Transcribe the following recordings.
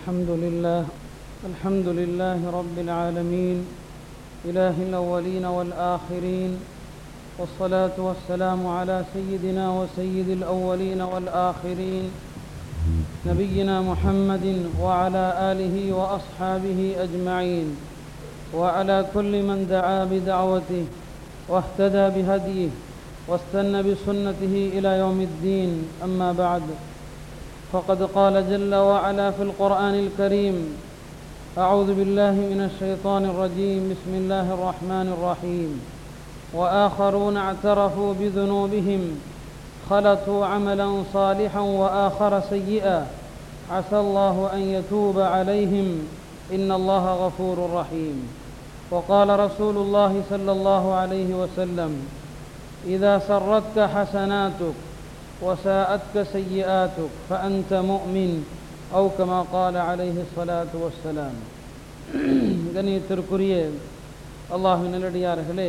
الحمد لله الحمد لله رب العالمين إله الأولين والآخرين والصلاة والسلام على سيدنا وسيد الأولين والآخرين نبينا محمد وعلى آله وأصحابه أجمعين وعلى كل من دعا بدعوته واهتدى بهديه واستنى بسنته إلى يوم الدين أما بعد فقد قال جل وعلا في القرآن الكريم أعوذ بالله من الشيطان الرجيم بسم الله الرحمن الرحيم وآخرون اعترفوا بذنوبهم خلطوا عملا صالحا وآخر سيئا عسى الله أن يتوب عليهم إن الله غفور رحيم وقال رسول الله صلى الله عليه وسلم إذا سرتك حسناتك وساءتك سيئاتك فأنت مؤمن أو كما قال عليه الصلاة والسلام கணியத்திற்குரிய அல்லாஹின் நல்லடியார்களே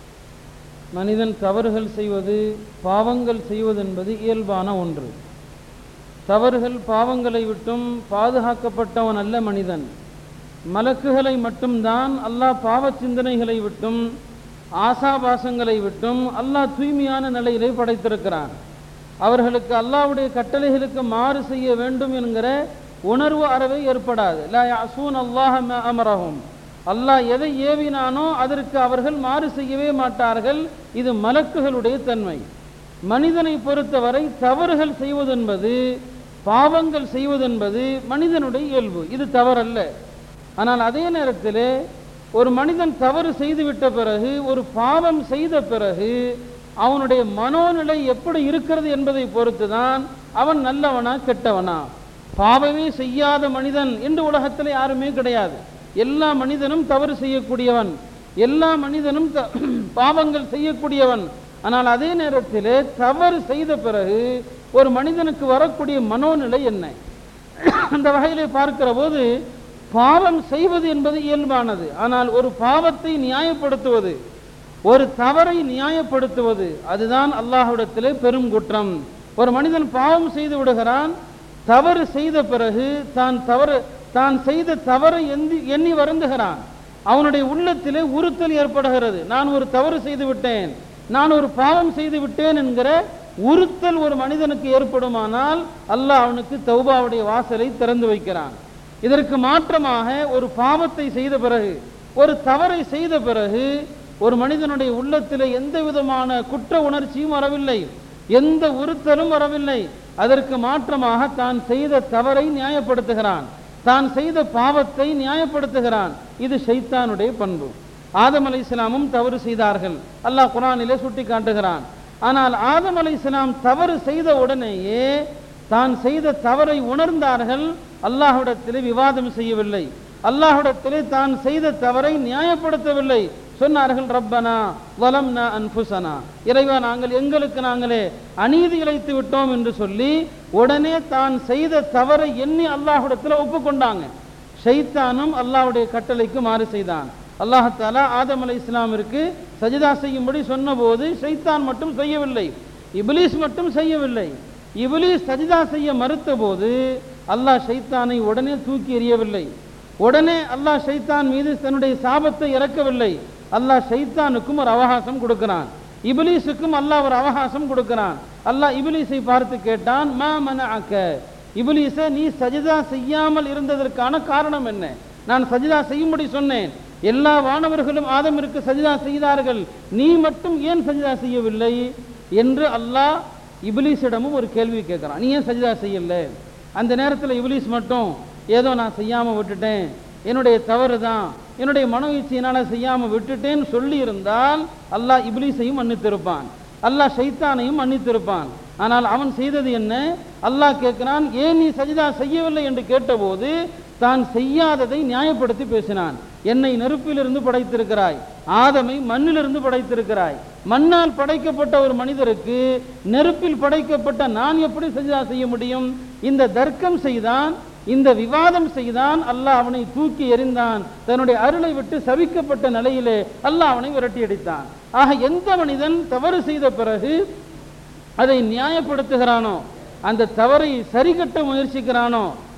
மனிதன் தவறுகள் செய்வது பாவங்கள் செய்வது என்பது இயல்பான ஒன்று தவறுகள் பாவங்களை விட்டும் பாதுகாக்கப்பட்டவன் அல்ல மனிதன் மலக்குகளை மட்டும்தான் அல்லாஹ் பாவ சிந்தனைகளை விட்டும் ஆசாபாசங்களை விட்டும் அல்லாஹ் தூய்மையான நிலையிலே படைத்திருக்கிறான் அவர்களுக்கு அல்லாவுடைய கட்டளைகளுக்கு மாறு செய்ய வேண்டும் என்கிற உணர்வு அறவே ஏற்படாது லா யாசூன் அல்லாஹ் அமரஹும் அல்லாஹ் எதை ஏவினானோ அதற்கு அவர்கள் மாறு செய்யவே மாட்டார்கள் இது மலக்குகளுடைய தன்மை மனிதனை பொறுத்தவரை தவறுகள் செய்வதென்பது பாவங்கள் செய்வதென்பது மனிதனுடைய இயல்பு இது தவறல்ல ஆனால் அதே நேரத்தில் ஒரு மனிதன் தவறு செய்துவிட்ட பிறகு ஒரு பாவம் செய்த பிறகு அவனுடைய மனோநிலை எப்படி இருக்கிறது என்பதை பொறுத்து தான் அவன் நல்லவனா கெட்டவனா பாவமே செய்யாத மனிதன் என்று உலகத்தில் யாருமே கிடையாது எல்லா மனிதனும் தவறு செய்யக்கூடியவன் எல்லா மனிதனும் பாவங்கள் செய்யக்கூடியவன் ஆனால் அதே நேரத்தில் தவறு செய்த பிறகு ஒரு மனிதனுக்கு வரக்கூடிய மனோநிலை என்ன அந்த வகையிலே பார்க்கிற போது பாவம் செய்வது என்பது இயல்பானது ஆனால் ஒரு பாவத்தை நியாயப்படுத்துவது ஒரு தவறை நியாயப்படுத்துவது அதுதான் அல்லாஹ்விடத்திலே பெரும் குற்றம் ஒரு மனிதன் பாவம் செய்து விடுகிறான் தவறு செய்த பிறகு தான் தவறு தான் செய்த தவறை எந்தி எண்ணி வருந்துகிறான் அவனுடைய உள்ளத்திலே உறுத்தல் ஏற்படுகிறது நான் ஒரு தவறு செய்து விட்டேன் நான் ஒரு பாவம் செய்து விட்டேன் என்கிற உறுத்தல் ஒரு மனிதனுக்கு ஏற்படுமானால் அல்லாஹ் அவனுக்கு தௌபாவுடைய வாசலை திறந்து வைக்கிறான் இதற்கு மாற்றமாக ஒரு பாவத்தை செய்த பிறகு ஒரு தவறை செய்த பிறகு ஒரு மனிதனுடைய உள்ளத்தில் எந்த விதமான குற்ற உணர்ச்சியும் வரவில்லை எந்த உறுத்தலும் வரவில்லை அதற்கு மாற்றமாக தான் செய்த தவறை நியாயப்படுத்துகிறான் தான் செய்த பாவத்தை நியாயப்படுத்துகிறான் இது ஷைத்தானுடைய பண்பு ஆதம் அலை இஸ்லாமும் தவறு செய்தார்கள் அல்லாஹ் குரானிலே சுட்டி காட்டுகிறான் ஆனால் ஆதம் அலை இஸ்லாம் தவறு செய்த உடனேயே தான் செய்த தவறை உணர்ந்தார்கள் அல்லாஹ்விடத்திலே விவாதம் செய்யவில்லை அல்லாஹ்விடத்திலே தான் செய்த தவறை நியாயப்படுத்தவில்லை சொன்னார்கள் ரப்பனா வலம்னா அன்புசனா இறைவா நாங்கள் எங்களுக்கு நாங்களே அநீதி இழைத்து விட்டோம் என்று சொல்லி உடனே தான் செய்த தவறை எண்ணி அல்லாஹ்விடத்தில் ஒப்புக்கொண்டாங்க ஷைத்தானும் அல்லாஹ்வுடைய கட்டளைக்கு மாறு செய்தான் அல்லாஹாலா ஆதம் அலை இஸ்லாமிற்கு சஜிதா செய்யும்படி சொன்னபோது ஷைத்தான் மட்டும் செய்யவில்லை இபிலிஸ் மட்டும் செய்யவில்லை இபிலிஸ் சஜிதா செய்ய மறுத்த போது அல்லாஹ் ஷைத்தானை உடனே தூக்கி எறியவில்லை உடனே அல்லாஹ் ஷைத்தான் மீது தன்னுடைய சாபத்தை இறக்கவில்லை அல்லாஹ் ஷைத்தானுக்கும் ஒரு அவகாசம் கொடுக்கிறான் இபிலிஸுக்கும் அல்லாஹ் ஒரு அவகாசம் கொடுக்கிறான் அல்லாஹ் இபிலிஸை பார்த்து கேட்டான் மா மன அக்க இபிலிஸை நீ சஜிதா செய்யாமல் இருந்ததற்கான காரணம் என்ன நான் சஜிதா செய்யும்படி சொன்னேன் எல்லா வானவர்களும் ஆதமிற்கு சஜிதா செய்தார்கள் நீ மட்டும் ஏன் சஜிதா செய்யவில்லை என்று அல்லாஹ் இபிலிஸிடமும் ஒரு கேள்வி கேட்குறான் நீ ஏன் சஜிதா செய்யல அந்த நேரத்தில் இபிலிஸ் மட்டும் ஏதோ நான் செய்யாமல் விட்டுட்டேன் என்னுடைய தவறு தான் என்னுடைய மனோ இச்சையினால் செய்யாமல் விட்டுட்டேன்னு சொல்லி இருந்தால் அல்லாஹ் இபிலிஸையும் மன்னித்திருப்பான் அல்லாஹ் ஷைத்தானையும் மன்னித்திருப்பான் ஆனால் அவன் செய்தது என்ன அல்லாஹ் கேட்கிறான் ஏன் நீ சஜிதா செய்யவில்லை என்று கேட்டபோது தான் செய்யாததை நியாயப்படுத்தி பேசினான் என்னை நெருப்பிலிருந்து படைத்திருக்கிறாய் ஆதமை மண்ணிலிருந்து படைத்திருக்கிறாய் மண்ணால் படைக்கப்பட்ட ஒரு மனிதருக்கு நெருப்பில் படைக்கப்பட்ட நான் எப்படி சஜிதா செய்ய முடியும் இந்த தர்க்கம் செய்தான் இந்த விவாதம் செய்தான் அல்லாஹ் அவனை தூக்கி எறிந்தான் தன்னுடைய அருளை விட்டு சபிக்கப்பட்ட நிலையிலே அல்லாஹ் அவனை விரட்டி அடித்தான் ஆக எந்த மனிதன் தவறு செய்த பிறகு அதை நியாயப்படுத்துகிறானோ அந்த தவறை சரிகட்ட முயற்சிக்கிறானோ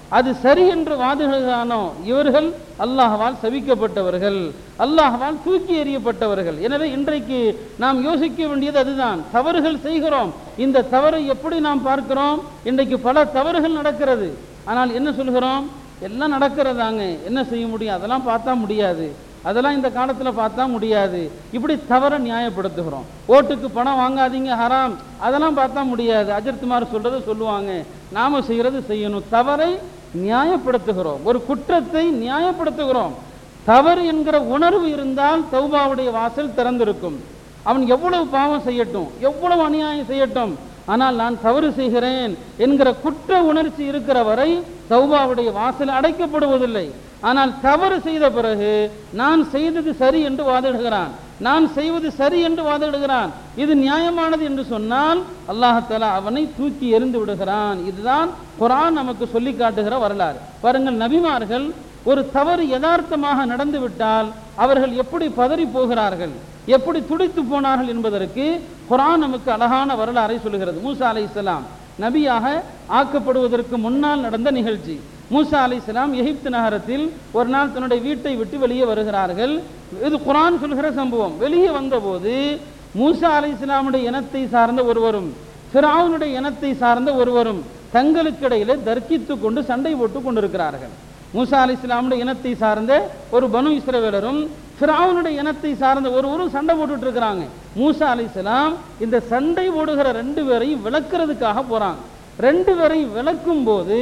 அது சரி என்று வாதிடுகிறானோ இவர்கள் அல்லாஹ்வால் சபிக்கப்பட்டவர்கள் அல்லாஹ்வால் தூக்கி எறியப்பட்டவர்கள் எனவே இன்றைக்கு நாம் யோசிக்க வேண்டியது அதுதான் தவறுகள் செய்கிறோம் இந்த தவறை எப்படி நாம் பார்க்கிறோம் இன்றைக்கு பல தவறுகள் நடக்கிறது ஆனால் என்ன சொல்கிறோம் எல்லாம் நடக்கிறதாங்க என்ன செய்ய முடியும் அதெல்லாம் பார்த்தா முடியாது அதெல்லாம் இந்த காலத்தில் பார்த்தா முடியாது இப்படி தவற நியாயப்படுத்துகிறோம் ஓட்டுக்கு பணம் வாங்காதீங்க ஹராம் அதெல்லாம் பார்த்தா முடியாது அஜர்த்துமார் சொல்றதை சொல்லுவாங்க நாம செய்யறது செய்யணும் தவறை நியாயப்படுத்துகிறோம் ஒரு குற்றத்தை நியாயப்படுத்துகிறோம் தவறு என்கிற உணர்வு இருந்தால் தௌபாவுடைய வாசல் திறந்திருக்கும் அவன் எவ்வளவு பாவம் செய்யட்டும் எவ்வளவு அநியாயம் செய்யட்டும் ஆனால் நான் தவறு செய்கிறேன் என்கிற குற்ற உணர்ச்சி இருக்கிற வரை தௌபாவுடைய வாசல் அடைக்கப்படுவதில்லை ஆனால் தவறு செய்த பிறகு நான் செய்தது சரி என்று வாதிடுகிறான் நான் செய்வது சரி என்று வாதிடுகிறான் இது நியாயமானது என்று சொன்னால் அல்லாஹாலா அவனை தூக்கி எறிந்து விடுகிறான் இதுதான் குரான் நமக்கு சொல்லி காட்டுகிற வரலாறு பாருங்கள் நபிமார்கள் ஒரு தவறு யதார்த்தமாக நடந்துவிட்டால் அவர்கள் எப்படி பதறி போகிறார்கள் எப்படி துடித்து போனார்கள் என்பதற்கு குரான் நமக்கு அழகான வரலாறை சொல்லுகிறது மூசா அலை இஸ்லாம் நபியாக ஆக்கப்படுவதற்கு முன்னால் நடந்த நிகழ்ச்சி மூசா அலை இஸ்லாம் எகிப்து நகரத்தில் ஒரு நாள் தன்னுடைய வீட்டை விட்டு வெளியே வருகிறார்கள் இது குரான் சொல்கிற சம்பவம் வெளியே வந்தபோது மூசா அலை இஸ்லாமுடைய இனத்தை சார்ந்த ஒருவரும் ஃபிரௌனுடைய இனத்தை சார்ந்த ஒருவரும் தங்களுக்கு இடையிலே தர்க்கித்து கொண்டு சண்டை போட்டு கொண்டிருக்கிறார்கள் மூசா அலி இஸ்லாமுடைய இனத்தை சார்ந்த ஒரு பனு இஸ்ரவேலரும் ஃபிரௌனுடைய இனத்தை சார்ந்த ஒருவரும் சண்டை போட்டுட்டு இருக்கிறாங்க மூசா அலி இஸ்லாம் இந்த சண்டை போடுகிற ரெண்டு பேரையும் விளக்குறதுக்காக போறாங்க ரெண்டு பேரையும் விளக்கும் போது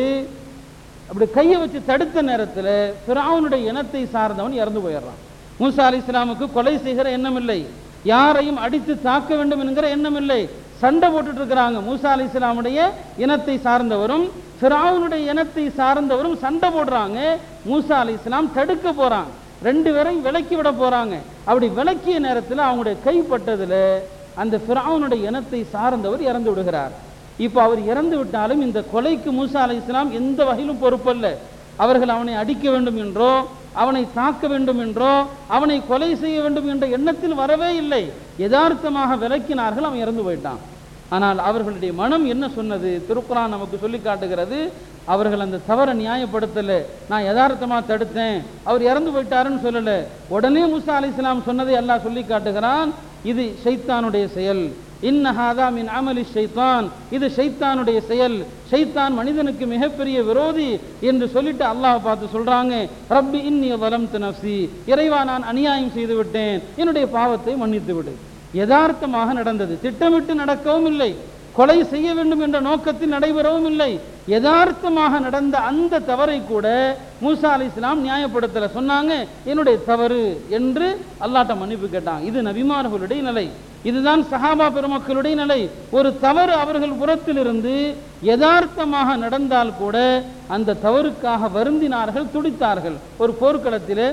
அப்படி கையை வச்சு தடுத்த நேரத்தில் ஃபிரௌனுடைய இனத்தை சார்ந்தவன் இறந்து போயிடுறான் மூசா அலி இஸ்லாமுக்கு கொலை செய்கிற எண்ணம் இல்லை யாரையும் அடித்து தாக்க வேண்டும் என்கிற எண்ணம் இல்லை சண்டை போட்டுட்டு இருக்கிறாங்க மூசா அலி இஸ்லாமுடைய இனத்தை சார்ந்தவரும் ஃபிரௌனுடைய இனத்தை சார்ந்தவரும் சண்டை போடுறாங்க மூசா அலி இஸ்லாம் தடுக்க போறாங்க ரெண்டு பேரையும் விலக்கி விட போறாங்க அப்படி விலக்கிய நேரத்தில் அவங்களுடைய கைப்பட்டதுல அந்த ஃபிரௌனுடைய இனத்தை சார்ந்தவர் இறந்து விடுகிறார் இப்போ அவர் இறந்து விட்டாலும் இந்த கொலைக்கு மூசா அலி இஸ்லாம் எந்த வகையிலும் பொறுப்பல்ல அவர்கள் அவனை அடிக்க வேண்டும் என்றோ அவனை தாக்க வேண்டும் என்றோ அவனை கொலை செய்ய வேண்டும் என்ற எண்ணத்தில் வரவே இல்லை யதார்த்தமாக விளக்கினார்கள் அவன் இறந்து போயிட்டான் ஆனால் அவர்களுடைய மனம் என்ன சொன்னது திருக்குறான் நமக்கு சொல்லி காட்டுகிறது அவர்கள் அந்த தவறை நியாயப்படுத்தல நான் யதார்த்தமா தடுத்தேன் அவர் இறந்து போயிட்டாருன்னு சொல்லல உடனே முசா அலி இஸ்லாம் சொன்னதை அல்லாஹ் சொல்லி காட்டுகிறான் இது ஷைத்தானுடைய செயல் இன்னஹாதா மின் அமலி ஷைத்தான் இது ஷைத்தானுடைய செயல் ஷைத்தான் மனிதனுக்கு மிகப்பெரிய விரோதி என்று சொல்லிட்டு அல்லாஹ் பார்த்து சொல்றாங்க ரப்பி இன்னி வலம் நஃப்சி இறைவா நான் அநியாயம் செய்து விட்டேன் என்னுடைய பாவத்தை மன்னித்து விடு யதார்த்தமாக நடந்தது திட்டமிட்டு நடக்கவும் இல்லை கொலை செய்ய வேண்டும் என்ற நோக்கத்தில் நடைபெறவும் இல்லை யதார்த்தமாக நடந்த அந்த தவறை கூட மூசா அலி இஸ்லாம் நியாயப்படுத்தல சொன்னாங்க என்னுடைய தவறு என்று அல்லாட்ட மன்னிப்பு கேட்டாங்க இது நபிமார்களுடைய நிலை இதுதான் சஹாபா பெருமக்களுடைய நிலை ஒரு தவறு அவர்கள் புறத்திலிருந்து யதார்த்தமாக நடந்தால் கூட அந்த தவறுக்காக வருந்தினார்கள் துடித்தார்கள் ஒரு போர்க்களத்திலே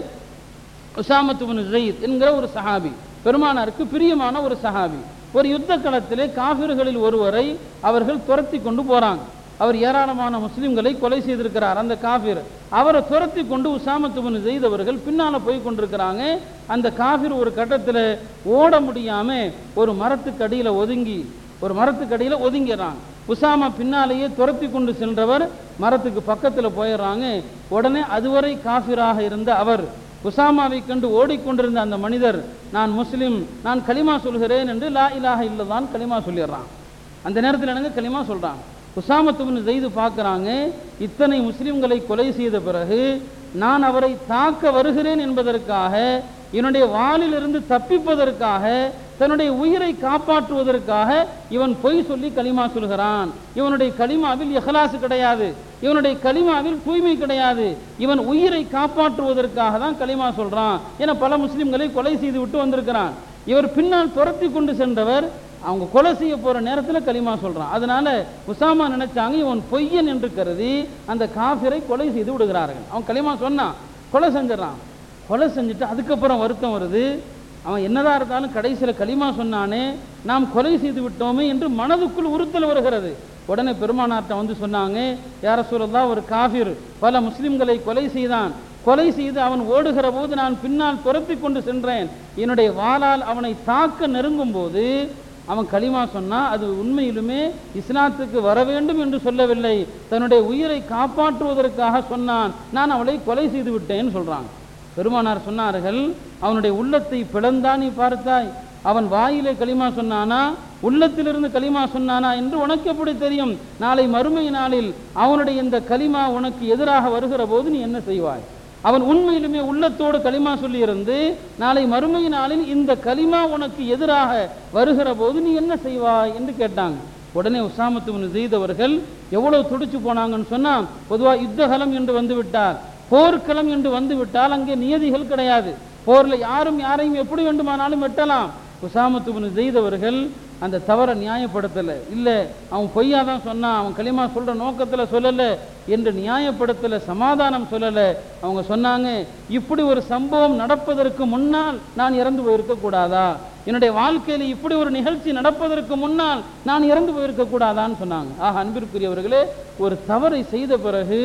உசாமத்துவன் ஜெயித் என்கிற ஒரு சஹாபி பெருமானாருக்கு பிரியமான ஒரு சஹாபி ஒரு யுத்த களத்திலே காபிர்களில் ஒருவரை அவர்கள் துரத்தி கொண்டு போறாங்க அவர் ஏராளமான முஸ்லிம்களை கொலை செய்திருக்கிறார் அந்த காஃபிர் அவரை துரத்தி கொண்டு உசாமத்துவன் செய்தவர்கள் பின்னால போய் கொண்டிருக்கிறாங்க அந்த காஃபிர் ஒரு கட்டத்தில் ஓட முடியாம ஒரு மரத்துக்கு அடியில ஒதுங்கி ஒரு மரத்துக்கு அடியில ஒதுங்கிறாங்க உசாமா பின்னாலேயே துரத்தி கொண்டு சென்றவர் மரத்துக்கு பக்கத்தில் போயிடுறாங்க உடனே அதுவரை காஃபிராக இருந்த அவர் உசாமாவை கண்டு ஓடிக்கொண்டிருந்த அந்த மனிதர் நான் முஸ்லிம் நான் களிமா சொல்கிறேன் என்று லா இலாஹ இல்லதான் களிமா சொல்லிடுறான் அந்த நேரத்தில் எனக்கு களிமா சொல்றான் உசாமத்துவின் செய்து பார்க்குறாங்க இத்தனை முஸ்லிம்களை கொலை செய்த பிறகு நான் அவரை தாக்க வருகிறேன் என்பதற்காக என்னுடைய வாளிலிருந்து தப்பிப்பதற்காக தன்னுடைய உயிரை காப்பாற்றுவதற்காக இவன் பொய் சொல்லி களிமா சொல்கிறான் இவனுடைய களிமாவில் இஹ்லாசு கிடையாது இவனுடைய களிமாவில் தூய்மை கிடையாது இவன் உயிரை காப்பாற்றுவதற்காக தான் களிமா சொல்றான் என பல முஸ்லிம்களை கொலை செய்து விட்டு வந்திருக்கிறான் இவர் பின்னால் துரத்தி கொண்டு சென்றவர் அவங்க கொலை செய்ய போற நேரத்தில் களிமா சொல்றான் அதனால உசாமா நினைச்சாங்க இவன் பொய்யன் என்று கருதி அந்த காஃபிரை கொலை செய்து விடுகிறார்கள் அவன் களிமா சொன்னான் கொலை செஞ்சிடறான் கொலை செஞ்சுட்டு அதுக்கப்புறம் வருத்தம் வருது அவன் என்னதான் இருந்தாலும் கடைசியில் களிமா சொன்னானே நாம் கொலை செய்து விட்டோமே என்று மனதுக்குள் உறுத்தல் வருகிறது உடனே பெருமானார்ட்ட வந்து சொன்னாங்க யார சூழல்லா ஒரு காஃபிர் பல முஸ்லிம்களை கொலை செய்தான் கொலை செய்து அவன் ஓடுகிற போது நான் பின்னால் துரத்தி கொண்டு சென்றேன் என்னுடைய வாளால் அவனை தாக்க நெருங்கும் போது அவன் களிமா சொன்னா அது உண்மையிலுமே இஸ்லாத்துக்கு வர வேண்டும் என்று சொல்லவில்லை தன்னுடைய உயிரை காப்பாற்றுவதற்காக சொன்னான் நான் அவளை கொலை செய்து விட்டேன்னு சொல்றாங்க பெருமானார் சொன்னார்கள் அவனுடைய உள்ளத்தை பிளந்தா நீ பார்த்தாய் அவன் வாயிலே களிமா சொன்னானா உள்ளத்திலிருந்து களிமா சொன்னானா என்று உனக்கு எப்படி தெரியும் நாளை மறுமை நாளில் அவனுடைய இந்த களிமா உனக்கு எதிராக வருகிற போது நீ என்ன செய்வாய் அவன் உண்மையிலுமே உள்ளத்தோடு களிமா சொல்லியிருந்து நாளை மறுமை நாளில் இந்த களிமா உனக்கு எதிராக வருகிற போது நீ என்ன செய்வாய் என்று கேட்டாங்க உடனே உசாமத்து ஜெயித் அவர்கள் எவ்வளவு துடிச்சு போனாங்கன்னு சொன்னா பொதுவாக யுத்தகலம் என்று வந்து விட்டார் போர்க்களம் என்று வந்து விட்டால் அங்கே நியதிகள் கிடையாது போர்ல யாரும் யாரையும் எப்படி வேண்டுமானாலும் வெட்டலாம் உசாமத்து ஜெயித் அவர்கள் அந்த தவறை நியாயப்படுத்தலை இல்லை அவன் பொய்யா தான் சொன்னான் அவன் களிமா சொல்ற நோக்கத்தில் சொல்லலை என்று நியாயப்படுத்தலை சமாதானம் சொல்லலை அவங்க சொன்னாங்க இப்படி ஒரு சம்பவம் நடப்பதற்கு முன்னால் நான் இறந்து போயிருக்க கூடாதா என்னுடைய வாழ்க்கையில் இப்படி ஒரு நிகழ்ச்சி நடப்பதற்கு முன்னால் நான் இறந்து போயிருக்க கூடாதான்னு சொன்னாங்க ஆக அன்பிற்குரியவர்களே ஒரு தவறை செய்த பிறகு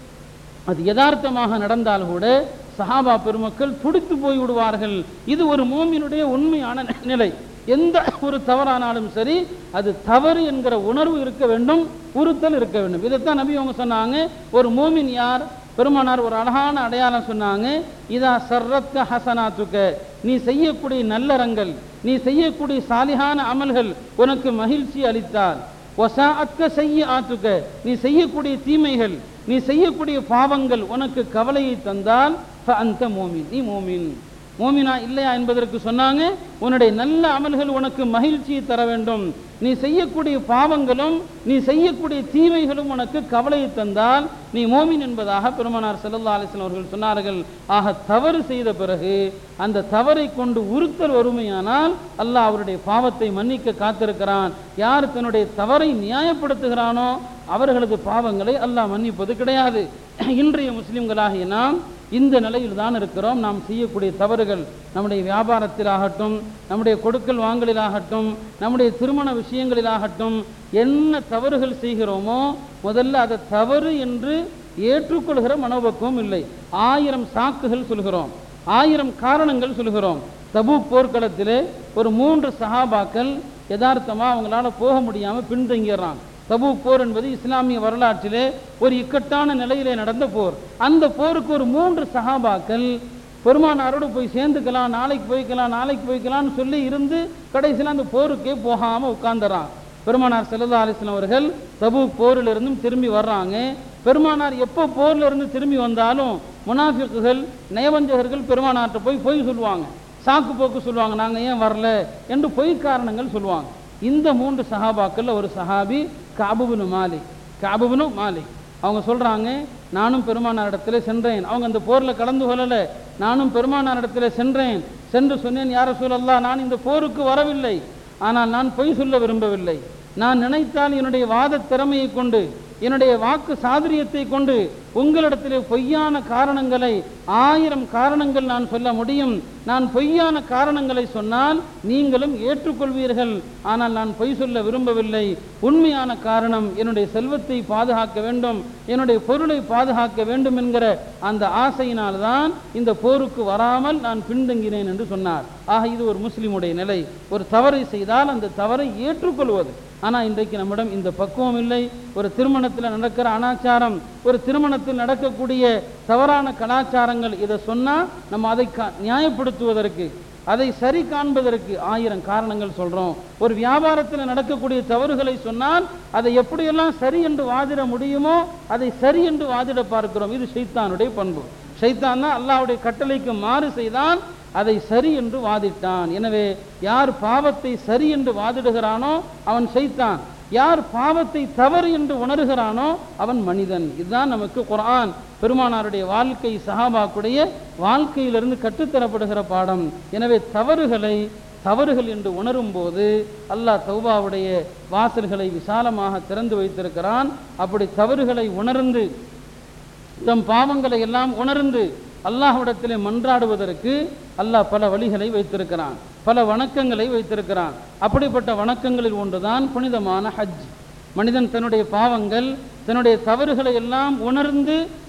அது யதார்த்தமாக நடந்தால் கூட சஹாபா பெருமக்கள் துடித்து போய் விடுவார்கள் இது ஒரு மூமினுடைய உண்மையான நிலை எந்த ஒரு தவறானாலும் சரி அது தவறு என்கிற உணர்வு இருக்க வேண்டும் உறுத்தல் இருக்க வேண்டும் இதைத்தான் நபி அவங்க சொன்னாங்க ஒரு மூமின் யார் பெருமானார் ஒரு அழகான அடையாளம் சொன்னாங்க இதா சர்ரத்க ஹசனாத்துக்க நீ செய்யக்கூடிய நல்லறங்கள் நீ செய்யக்கூடிய சாலிகான அமல்கள் உனக்கு மகிழ்ச்சி அளித்தால் ஒசா அக்க செய்ய ஆத்துக்க நீ செய்யக்கூடிய தீமைகள் நீ செய்யக்கூடிய பாவங்கள் உனக்கு கவலையை தந்தால் அந்த மோமின் நீ மோமின் மோமினா இல்லையா என்பதற்கு சொன்னாங்க உன்னுடைய நல்ல அமல்கள் உனக்கு மகிழ்ச்சியை தர வேண்டும் நீ செய்யக்கூடிய பாவங்களும் நீ செய்யக்கூடிய தீமைகளும் உனக்கு கவலையை தந்தால் நீ மோமின் என்பதாக பெருமானார் செல்லல்லா அலிஸ்லாம் அவர்கள் சொன்னார்கள் ஆக தவறு செய்த பிறகு அந்த தவறை கொண்டு உறுத்தல் வறுமையானால் அல்லாஹ் அவருடைய பாவத்தை மன்னிக்க காத்திருக்கிறான் யார் தன்னுடைய தவறை நியாயப்படுத்துகிறானோ அவர்களது பாவங்களை அல்லாஹ் மன்னிப்பது கிடையாது இன்றைய முஸ்லிம்களாகிய நாம் இந்த நிலையில் தான் இருக்கிறோம் நாம் செய்யக்கூடிய தவறுகள் நம்முடைய வியாபாரத்திலாகட்டும் நம்முடைய கொடுக்கல் வாங்கலிலாகட்டும் நம்முடைய திருமண விஷயங்களிலாகட்டும் என்ன தவறுகள் செய்கிறோமோ முதல்ல அதை தவறு என்று ஏற்றுக்கொள்கிற மனோபக்குவம் இல்லை ஆயிரம் சாக்குகள் சொல்கிறோம் ஆயிரம் காரணங்கள் சொல்கிறோம் தபு போர்க்களத்திலே ஒரு மூன்று சஹாபாக்கள் யதார்த்தமாக அவங்களால போக முடியாமல் பின்தங்கிடுறாங்க தபு போர் என்பது இஸ்லாமிய வரலாற்றிலே ஒரு இக்கட்டான நிலையிலே நடந்த போர் அந்த போருக்கு ஒரு மூன்று சஹாபாக்கள் பெருமானாரோடு போய் சேர்ந்துக்கலாம் நாளைக்கு போய்க்கலாம் நாளைக்கு போய்க்கலாம்னு சொல்லி இருந்து கடைசியில் அந்த போருக்கே போகாமல் உட்கார்ந்துறான் பெருமானார் செல்லல்லா அலிஸ்லாம் அவர்கள் தபு போரிலிருந்தும் திரும்பி வர்றாங்க பெருமானார் எப்போ போர்ல இருந்து திரும்பி வந்தாலும் முனாஃபிக்குகள் நயவஞ்சகர்கள் பெருமானார்ட்ட போய் பொய் சொல்லுவாங்க சாக்கு போக்கு சொல்லுவாங்க நாங்கள் ஏன் வரல என்று பொய் காரணங்கள் சொல்லுவாங்க இந்த மூன்று சஹாபாக்கள் ஒரு சஹாபி காபுபுனு மாலிக் காபுபுனு மாலிக் அவங்க சொல்கிறாங்க நானும் பெருமானார் இடத்துல சென்றேன் அவங்க அந்த போரில் கலந்து கொள்ளலை நானும் பெருமானார் இடத்துல சென்றேன் சென்று சொன்னேன் யார சூழல்லா நான் இந்த போருக்கு வரவில்லை ஆனால் நான் பொய் சொல்ல விரும்பவில்லை நான் நினைத்தால் என்னுடைய வாத திறமையை கொண்டு என்னுடைய வாக்கு சாதுரியத்தை கொண்டு உங்களிடத்திலே பொய்யான காரணங்களை ஆயிரம் காரணங்கள் நான் சொல்ல முடியும் நான் பொய்யான காரணங்களை சொன்னால் நீங்களும் ஏற்றுக்கொள்வீர்கள் ஆனால் நான் பொய் சொல்ல விரும்பவில்லை உண்மையான காரணம் என்னுடைய செல்வத்தை பாதுகாக்க வேண்டும் என்னுடைய பொருளை பாதுகாக்க வேண்டும் என்கிற அந்த ஆசையினால் தான் இந்த போருக்கு வராமல் நான் பின்தங்கினேன் என்று சொன்னார் ஆக இது ஒரு முஸ்லிமுடைய நிலை ஒரு தவறை செய்தால் அந்த தவறை ஏற்றுக்கொள்வது ஆனால் இன்றைக்கு நம்மிடம் இந்த பக்குவம் இல்லை ஒரு திருமணத்தில் நடக்கிற அனாச்சாரம் ஒரு திருமணத்தில் நடக்கக்கூடிய தவறான கலாச்சாரங்கள் இதை சொன்னால் நம்ம அதை கா நியாயப்படுத்துவதற்கு அதை சரி காண்பதற்கு ஆயிரம் காரணங்கள் சொல்கிறோம் ஒரு வியாபாரத்தில் நடக்கக்கூடிய தவறுகளை சொன்னால் அதை எப்படியெல்லாம் சரி என்று வாதிட முடியுமோ அதை சரி என்று வாதிட பார்க்கிறோம் இது ஷைத்தானுடைய பண்பு ஷைத்தான் தான் அல்லாவுடைய கட்டளைக்கு மாறு செய்தான் அதை சரி என்று வாதிட்டான் எனவே யார் பாவத்தை சரி என்று வாதிடுகிறானோ அவன் செய்தான் யார் பாவத்தை தவறு என்று உணர்கிறானோ அவன் மனிதன் இதுதான் நமக்கு குர்ஆன் பெருமானாருடைய வாழ்க்கை சஹாபாக்குடைய வாழ்க்கையிலிருந்து கற்றுத்தரப்படுகிற பாடம் எனவே தவறுகளை தவறுகள் என்று உணரும் போது அல்லாஹ் தௌபாவுடைய வாசல்களை விசாலமாக திறந்து வைத்திருக்கிறான் அப்படி தவறுகளை உணர்ந்து தம் பாவங்களை எல்லாம் உணர்ந்து அல்லாஹ்விடத்திலே மன்றாடுவதற்கு அல்லாஹ் பல வழிகளை வைத்திருக்கிறான் பல வணக்கங்களை வைத்திருக்கிறான் அப்படிப்பட்ட வணக்கங்களில் ஒன்றுதான் புனிதமான ஹஜ் மனிதன் தன்னுடைய பாவங்கள் தன்னுடைய தவறுகளை எல்லாம் உணர்ந்து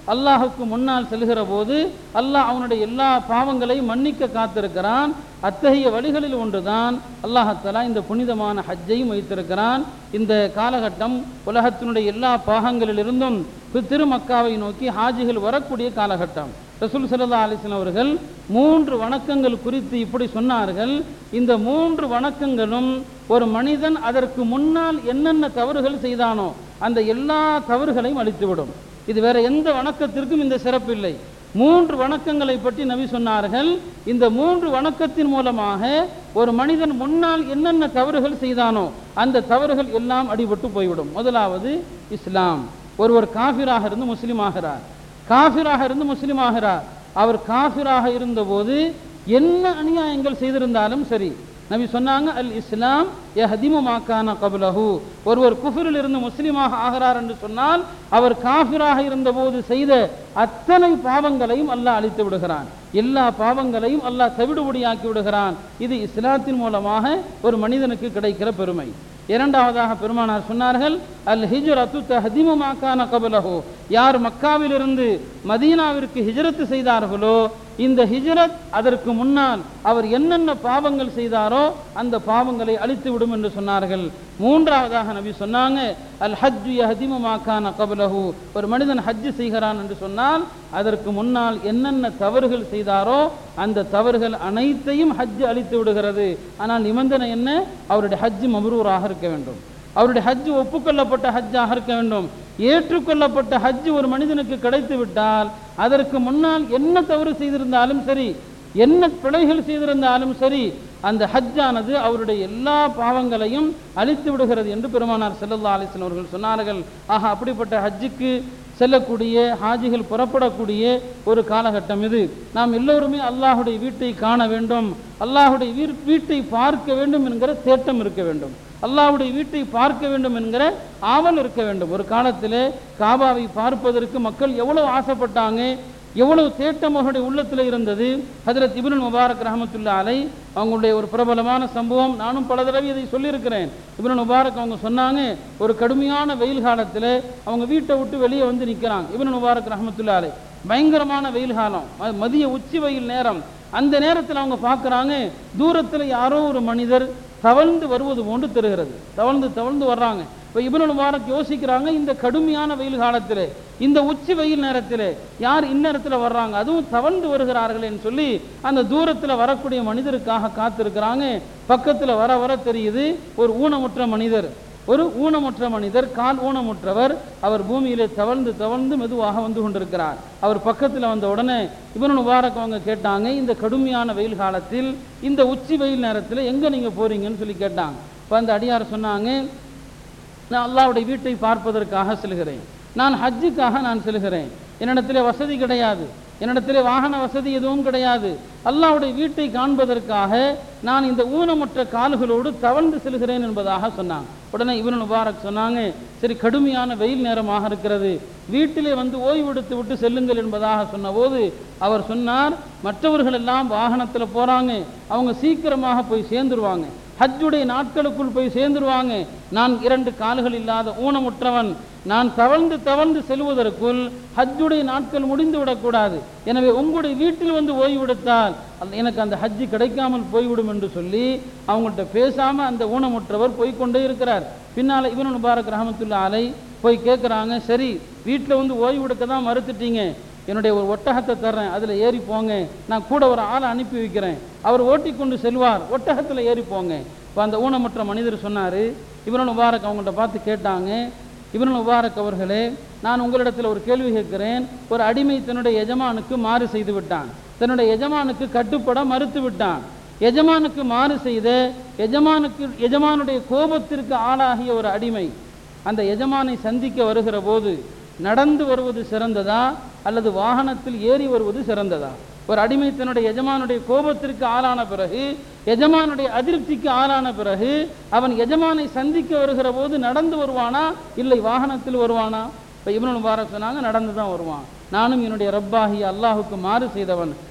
அல்லாஹுக்கு முன்னால் செல்கிற போது அல்லாஹ் அவனுடைய எல்லா பாவங்களையும் மன்னிக்க காத்திருக்கிறான் அத்தகைய வழிகளில் ஒன்றுதான் அல்லாஹத்தலா இந்த புனிதமான ஹஜ்ஜையும் வைத்திருக்கிறான் இந்த காலகட்டம் உலகத்தினுடைய எல்லா பாகங்களிலிருந்தும் திருமக்காவை நோக்கி ஹாஜிகள் வரக்கூடிய காலகட்டம் ரசூல் சல்லா அலிஸ்லாம் அவர்கள் மூன்று வணக்கங்கள் குறித்து இப்படி சொன்னார்கள் இந்த மூன்று வணக்கங்களும் ஒரு மனிதன் அதற்கு முன்னால் என்னென்ன தவறுகள் செய்தானோ அந்த எல்லா தவறுகளையும் அழித்துவிடும் இது வேற எந்த வணக்கத்திற்கும் இந்த சிறப்பு இல்லை மூன்று வணக்கங்களை பற்றி நபி சொன்னார்கள் இந்த மூன்று வணக்கத்தின் மூலமாக ஒரு மனிதன் முன்னால் என்னென்ன தவறுகள் செய்தானோ அந்த தவறுகள் எல்லாம் அடிபட்டு போய்விடும் முதலாவது இஸ்லாம் ஒருவர் காஃபிராக இருந்து முஸ்லீம் ஆகிறார் காஃபிராக இருந்து முஸ்லீம் ஆகிறார் அவர் காஃபிராக இருந்தபோது என்ன அநியாயங்கள் செய்திருந்தாலும் சரி நபி சொன்னாங்க அல் இஸ்லாம் யஹதிமு மாக்கான கபுலஹு ஒருவர் குஃபிரில் இருந்து முஸ்லீமாக ஆகிறார் என்று சொன்னால் அவர் காஃபிராக இருந்தபோது செய்த அத்தனை பாவங்களையும் அல்லாஹ் அழித்து விடுகிறான் எல்லா பாவங்களையும் அல்லாஹ் தவிடுபடியாக்கி விடுகிறான் இது இஸ்லாத்தின் மூலமாக ஒரு மனிதனுக்கு கிடைக்கிற பெருமை இரண்டாவதாக பெருமானார் சொன்னார்கள் அல் ஹிஜ்ரத்து தஹதிமு மாக்கான கபலஹோ யார் மக்காவிலிருந்து மதீனாவிற்கு ஹிஜ்ரத்து செய்தார்களோ இந்த ஹிஜ்ரத் அதற்கு முன்னால் அவர் என்னென்ன பாவங்கள் செய்தாரோ அந்த பாவங்களை அழித்து விடும் என்று சொன்னார்கள் மூன்றாவதாக நபி சொன்னாங்க அல் ஹஜ்ஜு யஹதிமு மாக்கான கபலஹு ஒரு மனிதன் ஹஜ்ஜு செய்கிறான் என்று சொன்னால் அதற்கு முன்னால் என்னென்ன தவறுகள் செய்தாரோ அந்த தவறுகள் அனைத்தையும் ஹஜ்ஜு அழித்து விடுகிறது ஆனால் நிபந்தனை என்ன அவருடைய ஹஜ்ஜு மபரூராக இருக்க வேண்டும் அவருடைய ஹஜ்ஜு ஒப்புக்கொள்ளப்பட்ட ஹஜ்ஜாக இருக்க வேண்டும் ஏற்றுக்கொள்ளப்பட்ட ஹஜ்ஜு ஒரு மனிதனுக்கு கிடைத்து விட்டால் அதற்கு முன்னால் என்ன தவறு செய்திருந்தாலும் சரி என்ன பிழைகள் செய்திருந்தாலும் சரி அந்த ஹஜ்ஜானது அவருடைய எல்லா பாவங்களையும் அழித்து விடுகிறது என்று பெருமானார் செல்லல்லா அலிஸ்லாம் அவர்கள் சொன்னார்கள் ஆக அப்படிப்பட்ட ஹஜ்ஜுக்கு செல்லக்கூடிய ஹாஜிகள் புறப்படக்கூடிய ஒரு காலகட்டம் இது நாம் எல்லோருமே அல்லாஹுடைய வீட்டை காண வேண்டும் அல்லாஹுடைய வீ- வீட்டை பார்க்க வேண்டும் என்கிற தேட்டம் இருக்க வேண்டும் அல்லாஹ்வுடைய வீட்டை பார்க்க வேண்டும் என்கிற ஆவல் இருக்க வேண்டும் ஒரு காலத்திலே காபாவை பார்ப்பதற்கு மக்கள் எவ்வளவு ஆசைப்பட்டாங்க எவ்வளவு தேட்டம் அவர்களுடைய உள்ளத்தில் இருந்தது ஹஜரத் இப்னுல் முபாரக் ரஹமத்துல்லா அலை அவங்களுடைய ஒரு பிரபலமான சம்பவம் நானும் பல தடவை இதை சொல்லியிருக்கிறேன் இப்னுல் முபாரக் அவங்க சொன்னாங்க ஒரு கடுமையான வெயில் காலத்தில் அவங்க வீட்டை விட்டு வெளியே வந்து நிற்கிறாங்க இப்னுல் முபாரக் ரஹமத்துல்லா அலை பயங்கரமான வெயில் காலம் அது மதிய உச்சி வெயில் நேரம் அந்த நேரத்தில் அவங்க பார்க்குறாங்க தூரத்தில் யாரோ ஒரு மனிதர் தவழ்ந்து வருவது போன்று தெரிகிறது தவழ்ந்து தவழ்ந்து வர்றாங்க இப்போ இப்னுல் முபாரக் யோசிக்கிறாங்க இந்த கடுமையான வெயில் காலத்தில் இந்த உச்சி வெயில் நேரத்தில் யார் இந்நேரத்தில் வர்றாங்க அதுவும் தவழ்ந்து வருகிறார்களேன்னு சொல்லி அந்த தூரத்தில் வரக்கூடிய மனிதருக்காக காத்திருக்கிறாங்க பக்கத்தில் வர வர தெரியுது ஒரு ஊனமுற்ற மனிதர் ஒரு ஊனமுற்ற மனிதர் கால் ஊனமுற்றவர் அவர் பூமியிலே தவழ்ந்து தவழ்ந்து மெதுவாக வந்து கொண்டிருக்கிறார் அவர் பக்கத்தில் வந்த உடனே இவனு முபாரக் அவங்க கேட்டாங்க இந்த கடுமையான வெயில் காலத்தில் இந்த உச்சி வெயில் நேரத்தில் எங்கே நீங்கள் போறீங்கன்னு சொல்லி கேட்டாங்க இப்போ அந்த அடியார் சொன்னாங்க நான் அல்லாஹ்வுடைய வீட்டை பார்ப்பதற்காக செல்கிறேன் நான் ஹஜ்ஜுக்காக நான் செல்கிறேன் என்னிடத்திலே வசதி கிடையாது என்னிடத்திலே வாகன வசதி எதுவும் கிடையாது அல்லாஹ்வுடைய வீட்டை காண்பதற்காக நான் இந்த ஊனமுற்ற கால்களோடு தவழ்ந்து செல்கிறேன் என்பதாக சொன்னாங்க உடனே இவனு முபாரக் சொன்னாங்க சரி கடுமையான வெயில் நேரமாக இருக்கிறது வீட்டிலே வந்து ஓய்வெடுத்து விட்டு செல்லுங்கள் என்பதாக சொன்னபோது அவர் சொன்னார் மற்றவர்கள் எல்லாம் வாகனத்தில் போகிறாங்க அவங்க சீக்கிரமாக போய் சேர்ந்துருவாங்க ஹஜ்ஜுடைய நாட்களுக்குள் போய் சேர்ந்துருவாங்க நான் இரண்டு கால்கள் இல்லாத ஊனமுற்றவன் நான் தவழ்ந்து தவழ்ந்து செல்வதற்குள் ஹஜ்ஜுடைய நாட்கள் முடிந்து விடக்கூடாது எனவே உங்களுடைய வீட்டில் வந்து ஓய்வெடுத்தால் அந்த- எனக்கு அந்த ஹஜ்ஜு கிடைக்காமல் போய்விடும் என்று சொல்லி அவங்கள்ட்ட பேசாம அந்த ஊனமுற்றவர் போய்க்கொண்டே இருக்கிறார் பின்னால இவனு முபாரக் ரஹமத்துல்லா அலை போய் கேட்குறாங்க சரி வீட்டில் வந்து ஓய்வெடுக்க தான் மறுத்துட்டீங்க என்னுடைய ஒரு ஒட்டகத்தை தர்றேன் அதில் ஏறி போங்க நான் கூட ஒரு ஆளை அனுப்பி வைக்கிறேன் அவர் ஓட்டி கொண்டு செல்வார் ஒட்டகத்தில் ஏறி போங்க இப்போ அந்த ஊனமுற்ற மனிதர் சொன்னார் இவனு முபாரக் அவங்கள்ட்ட பார்த்து கேட்டாங்க இவனு முபாரக் அவர்களே நான் உங்களிடத்தில் ஒரு கேள்வி கேட்கிறேன் ஒரு அடிமை தன்னுடைய எஜமானுக்கு மாறு செய்து விட்டான் தன்னுடைய எஜமானுக்கு கட்டுப்பட மறுத்து விட்டான் எஜமானுக்கு மாறு செய்த எஜமானுக்கு எஜமானுடைய கோபத்திற்கு ஆளாகிய ஒரு அடிமை அந்த எஜமானை சந்திக்க வருகிற போது நடந்து வருவது சிறந்ததா அல்லது வாகனத்தில் ஏறி வருவது சிறந்ததா ஒரு அடிமை தன்னுடைய எஜமானுடைய கோபத்திற்கு ஆளான பிறகு எஜமானுடைய அதிருப்திக்கு ஆளான பிறகு அவன் எஜமானை சந்திக்க வருகிற போது நடந்து வருவானா இல்லை வாகனத்தில் வருவானா இப்போ இப்னு முபாரக் சொன்னாங்க நடந்து தான் வருவான் நானும் என்னுடைய ரப்பாகி அல்லாஹுக்கு மாறு செய்தவன்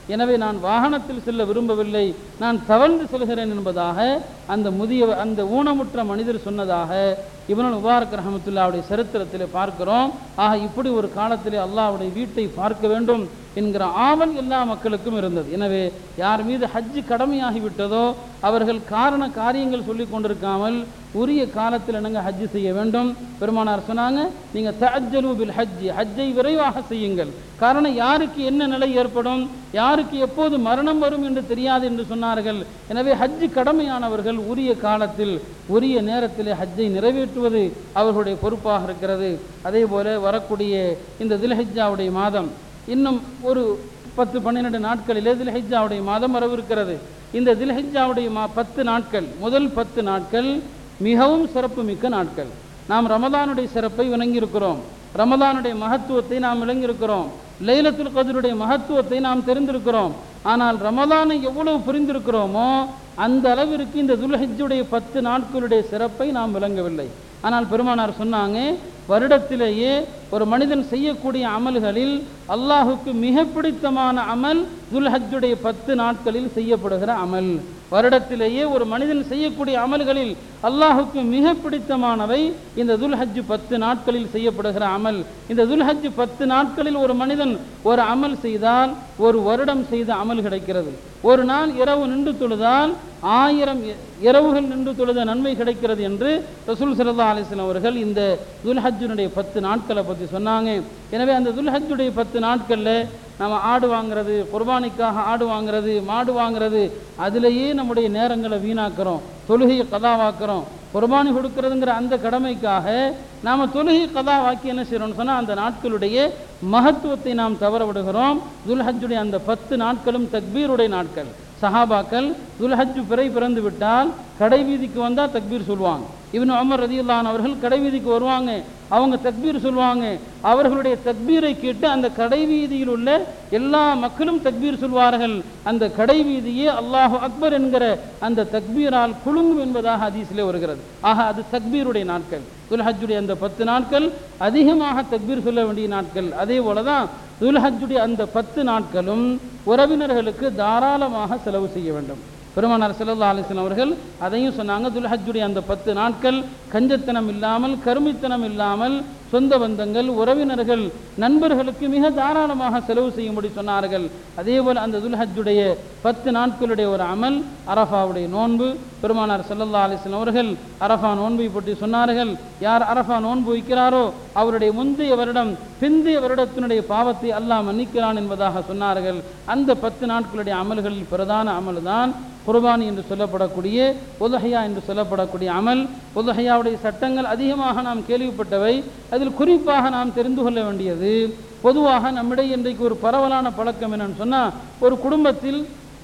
எனவே நான் வாகனத்தில் செல்ல விரும்பவில்லை நான் தவழ்ந்து செல்கிறேன் என்பதாக அந்த முதிய அந்த ஊனமுற்ற மனிதர் சொன்னதாக இவனுல் முபாரக் ரஹமத்துல்லாவுடைய சரித்திரத்திலே பார்க்கிறோம் ஆக இப்படி ஒரு காலத்திலே அல்லாஹ்வுடைய வீட்டை பார்க்க வேண்டும் என்கிற ஆவல் எல்லா மக்களுக்கும் இருந்தது எனவே யார் மீது ஹஜ்ஜு கடமையாகிவிட்டதோ அவர்கள் காரண காரியங்கள் சொல்லி கொண்டிருக்காமல் உரிய காலத்தில் என்னங்க ஹஜ்ஜு செய்ய வேண்டும் பெருமானார் சொன்னாங்க நீங்க தஅஜ்ஜலு பில் ஹஜ்ஜி ஹஜ்ஜை விரைவாக செய்யுங்கள் காரணம் யாருக்கு என்ன நிலை ஏற்படும் யாருக்கு எப்போது மரணம் வரும் என்று தெரியாது என்று சொன்னார்கள் எனவே ஹஜ்ஜு கடமையானவர்கள் உரிய காலத்தில் உரிய நேரத்திலே ஹஜ்ஜை நிறைவேற்றுவது அவர்களுடைய பொறுப்பாக இருக்கிறது அதே போல வரக்கூடிய இந்த தில்ஹஜ்ஜாவுடைய மாதம் இன்னும் ஒரு பத்து பன்னிரெண்டு நாட்களிலே தில்ஹிஜாவுடைய மாதம் வரவிருக்கிறது இந்த தில்ஹிஜாவுடைய மா பத்து நாட்கள் முதல் பத்து நாட்கள் மிகவும் சிறப்பு மிக்க நாட்கள் நாம் ரமதானுடைய சிறப்பை விளங்கியிருக்கிறோம் ரமதானுடைய மகத்துவத்தை நாம் விளங்கியிருக்கிறோம் லைலத்துல் கதருடைய மகத்துவத்தை நாம் தெரிந்திருக்கிறோம் ஆனால் ரமதானை எவ்வளவு புரிந்திருக்கிறோமோ அந்த அளவிற்கு இந்த துல்ஹிஜுடைய பத்து நாட்களுடைய சிறப்பை நாம் விளங்கவில்லை ஆனால் பெருமானார் சொன்னாங்க வருடத்திலேயே ஒரு மனிதன் செய்யக்கூடிய அமல்களில் அல்லாஹுக்கு மிக பிடித்தமான அமல் துல்ஹஜ்ஜுடைய பத்து நாட்களில் செய்யப்படுகிற அமல் வருடத்திலேயே ஒரு மனிதன் செய்யக்கூடிய அமல்களில் அல்லாஹுக்கு மிக பிடித்தமானவை இந்த துல்ஹஜ் பத்து நாட்களில் செய்யப்படுகிற அமல் இந்த துல்ஹஜ் பத்து நாட்களில் ஒரு மனிதன் ஒரு அமல் செய்தால் ஒரு வருடம் செய்த அமல் கிடைக்கிறது ஒரு நாள் இரவு நின்று தொழுதால் ஆயிரம் இ- இரவுகள் நின்று தொழுத நன்மை கிடைக்கிறது என்று ரசூல் சல்லா அலிஸ்லாம் அவர்கள் இந்த துல்ஹஜ்ஜுனுடைய பத்து நாட்களை பற்றி சொன்னாங்க எனவே அந்த துல்ஹஜ்ஜுடைய பத்து நாட்களில் நம்ம ஆடு வாங்குறது குர்பானிக்காக ஆடு வாங்குறது மாடு வாங்குறது அதிலேயே நம்முடைய நேரங்களை வீணாக்குறோம் தொழுகையை கதாவாக்குறோம் குர்பானி கொடுக்கறதுங்கிற அந்த கடமைக்காக நாம் தொழுகை கதாவாக்கி என்ன செய்கிறோம்னு சொன்னால் அந்த நாட்களுடைய மகத்துவத்தை நாம் தவற விடுகிறோம் துல்ஹஜ்ஜுடைய அந்த பத்து நாட்களும் தக்பீருடைய நாட்கள் சஹாபாக்கள் துல்ஹஜ் பிறை பிறந்து விட்டால் கடை வீதிக்கு வந்தால் தக்பீர் சொல்லுவாங்க இவனு அமர் ரதியுல்லான் அவர்கள் கடை வீதிக்கு வருவாங்க அவங்க தக்பீர் சொல்லுவாங்க அவர்களுடைய தக்பீரை கேட்டு அந்த கடை வீதியில் உள்ள எல்லா மக்களும் தக்பீர் சொல்வார்கள் அந்த கடை வீதியே அல்லாஹு அக்பர் என்கிற அந்த தக்பீரால் குலுங்கும் என்பதாக ஹதீஸிலே வருகிறது ஆக அது தக்பீருடைய நாட்கள் துல்ஹஜ்ஜுடைய அந்த பத்து நாட்கள் அதிகமாக தக்பீர் சொல்ல வேண்டிய நாட்கள் அதே போல தான் துல்ஹஜ்ஜுடைய அந்த பத்து நாட்களும் உறவினர்களுக்கு தாராளமாக செலவு செய்ய வேண்டும் பெருமானார் ஸல்லல்லாஹு அலைஹி வஸல்லம் அவர்கள் அதையும் சொன்னாங்க துல்ஹஜ்ஜுடைய அந்த பத்து நாட்கள் கஞ்சத்தனம் இல்லாமல் கருமித்தனம் இல்லாமல் சொந்த பந்தங்கள் உறவினர்கள் நண்பர்களுக்கு மிக தாராளமாக செலவு செய்யும்படி சொன்னார்கள் அதே போல் அந்த துல்ஹஜ்ஜுடைய பத்து நாட்களுடைய ஒரு அமல் அரஃபாவுடைய நோன்பு பெருமானார் ஸல்லல்லாஹு அலைஹி வஸல்லம் அவர்கள் அரஃபா நோன்பை பற்றி சொன்னார்கள் யார் அரஃபா நோன்பு வைக்கிறாரோ அவருடைய முந்தைய வருடம் பிந்தைய வருடத்தினுடைய பாவத்தை அல்லாஹ் மன்னிக்கிறான் என்பதாக சொன்னார்கள் அந்த பத்து நாட்களுடைய அமல்களில் பிரதான அமல் தான் குர்பானி என்று சொல்லப்படக்கூடிய உதஹையா என்று சொல்லப்படக்கூடிய அமல் உதஹையாவுடைய சட்டங்கள் அதிகமாக நாம் கேள்விப்பட்டவை அதில் குறிப்பாக நாம் தெரிந்து கொள்ள வேண்டியது பொதுவாக நம்மிடையே இன்றைக்கு ஒரு பரவலான பழக்கம் என்னன்னு சொன்னால் ஒரு குடும்பத்தில்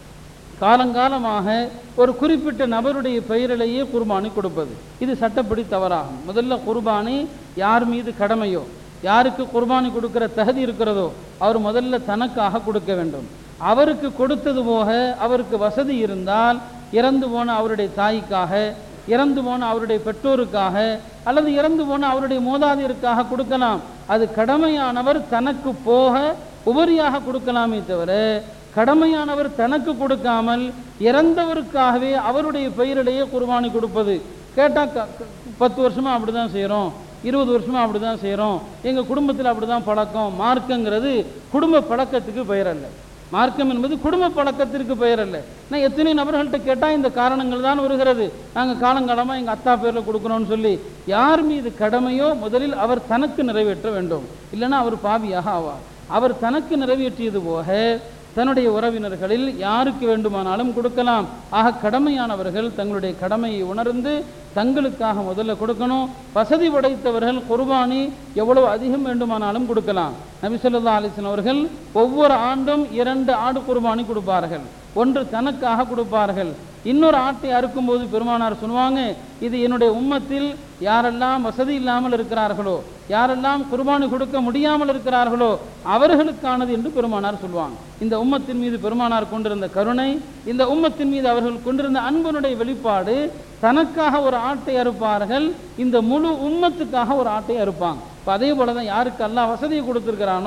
காலங்காலமாக ஒரு குறிப்பிட்ட நபருடைய பெயரிலேயே குர்பானி கொடுப்பது இது சட்டப்படி தவறாகும் முதல்ல குர்பானி யார் மீது கடமையோ யாருக்கு குர்பானி கொடுக்கிற தகுதி இருக்கிறதோ அவர் முதல்ல தனக்காக கொடுக்க வேண்டும் அவருக்கு கொடுத்தது போக அவருக்கு வசதி இருந்தால் இறந்து போன அவருடைய தாய்க்காக இறந்து போன அவருடைய பெற்றோருக்காக அல்லது இறந்து போன அவருடைய மூதாதையருக்காக கொடுக்கலாம் அது கடமையானவர் தனக்கு போக உபரியாக கொடுக்கலாமே தவிர கடமையானவர் தனக்கு கொடுக்காமல் இறந்தவருக்காகவே அவருடைய பெயரிலேயே குர்பானி கொடுப்பது கேட்டால் பத்து வருஷமா அப்படி தான் செய்கிறோம் இருபது வருஷமா அப்படி தான் செய்கிறோம் எங்கள் குடும்பத்தில் அப்படி தான் பழக்கம் மார்க்கங்கிறது குடும்ப பழக்கத்துக்கு பெயர் அல்ல மார்க்கம் என்பது குடும்ப பழக்கத்திற்கு பெயர் அல்ல நான் எத்தனை நபர்கள்ட்ட கேட்டால் இந்த காரணங்கள் தான் வருகிறது நாங்கள் காலங்காலமாக எங்கள் அத்தா பேரில் கொடுக்குறோம்னு சொல்லி யார் மீது கடமையோ முதலில் அவர் தனக்கு நிறைவேற்ற வேண்டும் இல்லைன்னா அவர் பாவியாக ஆவார் அவர் தனக்கு நிறைவேற்றியது போக தன்னுடைய உறவினர்களில் யாருக்கு வேண்டுமானாலும் கொடுக்கலாம் ஆக கடமையானவர்கள் தங்களுடைய கடமையை உணர்ந்து தங்களுக்காக முதல்ல கொடுக்கணும் வசதி படைத்தவர்கள் குர்பானி எவ்வளவு அதிகம் வேண்டுமானாலும் கொடுக்கலாம் நபி ஸல்லல்லாஹு அலைஹி வஸல்லம் அவர்கள் ஒவ்வொரு ஆண்டும் இரண்டு ஆடு குர்பானி கொடுப்பார்கள் ஒன்று தனக்காக கொடுப்பார்கள் இன்னொரு ஆட்டை அறுக்கும்போது பெருமானார் சொல்லுவாங்க இது என்னுடைய உம்மத்தில் யாரெல்லாம் வசதி இல்லாமல் இருக்கிறார்களோ யாரெல்லாம் குர்பானி கொடுக்க முடியாமல் இருக்கிறார்களோ அவர்களுக்கானது என்று பெருமானார் சொல்லுவாங்க இந்த உம்மத்தின் மீது பெருமானார் கொண்டிருந்த கருணை இந்த உம்மத்தின் மீது அவர்கள் கொண்டிருந்த அன்பனுடைய வெளிப்பாடு தனக்காக ஒரு ஆட்டை அறுப்பார்கள் இந்த முழு உம்மத்துக்காக ஒரு ஆட்டை அறுப்பாங்க இப்போ அதே போல தான் யாருக்கு அல்லாஹ் வசதியை கொடுத்துருக்கிறானோ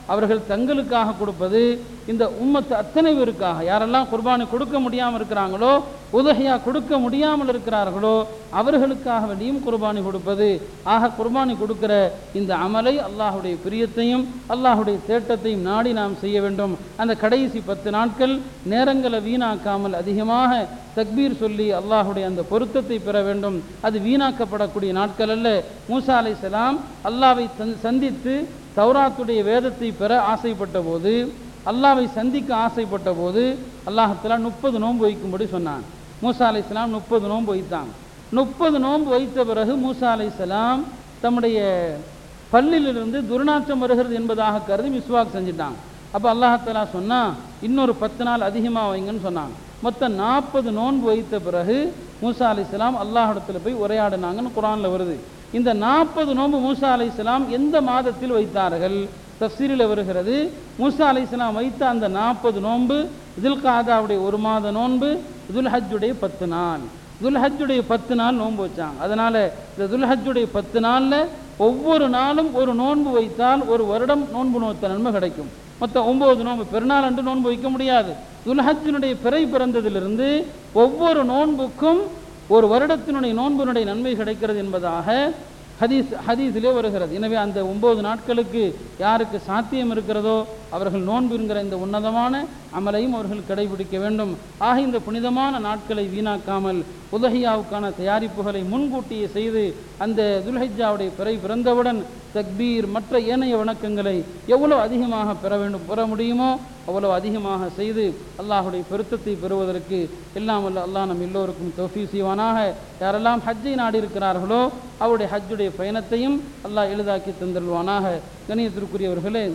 அவர்கள் தங்களுக்காக கொடுப்பது இந்த உம்மத்து அத்தனை பேருக்காக யாரெல்லாம் குர்பானி கொடுக்க முடியாமல் இருக்கிறாங்களோ உதகையா கொடுக்க முடியாமல் இருக்கிறார்களோ அவர்களுக்காக வேண்டியும் குர்பானி கொடுப்பது ஆக குர்பானி கொடுக்கிற இந்த அமலை அல்லாஹுடைய பிரியத்தையும் அல்லாஹுடைய தேட்டத்தையும் நாடி நாம் செய்ய வேண்டும் அந்த கடைசி பத்து நாட்கள் நேரங்களை வீணாக்காமல் அதிகமாக தக்பீர் சொல்லி அல்லாஹுடைய அந்த பொருத்தத்தை பெற வேண்டும் அது வீணாக்கப்படக்கூடிய நாட்கள் அல்ல மூசா அலைஹிஸ்ஸலாம் அல்லாவை தன்- சந்தித்து தௌராத்துடைய வேதத்தை பெற ஆசைப்பட்ட போது அல்லாவை சந்திக்க ஆசைப்பட்ட போது அல்லாஹத்தலா முப்பது நோன்பு வைக்கும்படி சொன்னான் மூசா அலைஹிஸ்ஸலாம் முப்பது நோன்பு வைத்தாங்க முப்பது நோன்பு வைத்த பிறகு மூசா அலைஹிஸ்ஸலாம் தம்முடைய பல்லிலிருந்து துர்நாற்றம் வருகிறது என்பதாக கருதி மிஸ்வாக் செஞ்சுட்டாங்க அப்போ அல்லாஹாலா சொன்னா இன்னொரு பத்து நாள் அதிகமாக வைங்கன்னு சொன்னாங்க மொத்தம் நாற்பது நோன்பு வைத்த பிறகு மூசா அலைஹிஸ்ஸலாம் அல்லாஹிடத்துல போய் உரையாடினாங்கன்னு குரான்ல வருது இந்த நாற்பது நோன்பு மூசா அலைஹிஸ்ஸலாம் எந்த மாதத்தில் வைத்தார்கள் தஃசீரில் வருகிறது மூசா அலைஹிஸ்ஸலாம் வைத்த அந்த நாற்பது நோன்பு துல்காதாவுடைய ஒரு மாத நோன்பு துல்ஹஜ்ஜுடைய பத்து நாள் துல்ஹஜ்ஜுடைய பத்து நாள் நோன்பு வச்சாங்க அதனால இந்த துல்ஹஜ்ஜுடைய பத்து நாள்ல ஒவ்வொரு நாளும் ஒரு நோன்பு வைத்தால் ஒரு வருடம் நோன்பு நோத்த நன்மை கிடைக்கும் மொத்தம் ஒன்பது நோன்பு பெருநாள் அன்று நோன்பு வைக்க முடியாது துல்ஹஜ்ஜினுடைய பிறை பிறந்ததிலிருந்து ஒவ்வொரு நோன்புக்கும் ஒரு வருடத்தினுடைய நோன்பினுடைய நன்மை கிடைக்கிறது என்பதாக ஹதீஸ் ஹதீஸிலே வருகிறது எனவே அந்த ஒன்பது நாட்களுக்கு யாருக்கு சாத்தியம் இருக்கிறதோ அவர்கள் நோன்பு என்கிற இந்த உன்னதமான அமலையும் அவர்கள் கடைபிடிக்க வேண்டும் ஆக இந்த புனிதமான நாட்களை வீணாக்காமல் உதஹியாவுக்கான தயாரிப்புகளை முன்கூட்டியே செய்து அந்த துல்ஹஜ்ஜாவுடைய பிறை பிறந்தவுடன் தக்பீர் மற்ற ஏனைய வணக்கங்களை எவ்வளவு அதிகமாக பெற வேண்டும் பெற முடியுமோ அவ்வளவு அதிகமாக செய்து அல்லாஹுடைய பெருத்தத்தை பெறுவதற்கு எல்லாம் வல்ல அல்லாஹ் நம் எல்லோருக்கும் தௌஃபீ செய்வானாக யாரெல்லாம் ஹஜ்ஜை நாடி இருக்கிறார்களோ அவருடைய ஹஜ்ஜுடைய பயணத்தையும் அல்லாஹ் எளிதாக்கி தந்தருள்வானாக கணியத்திற்குரியவர்களே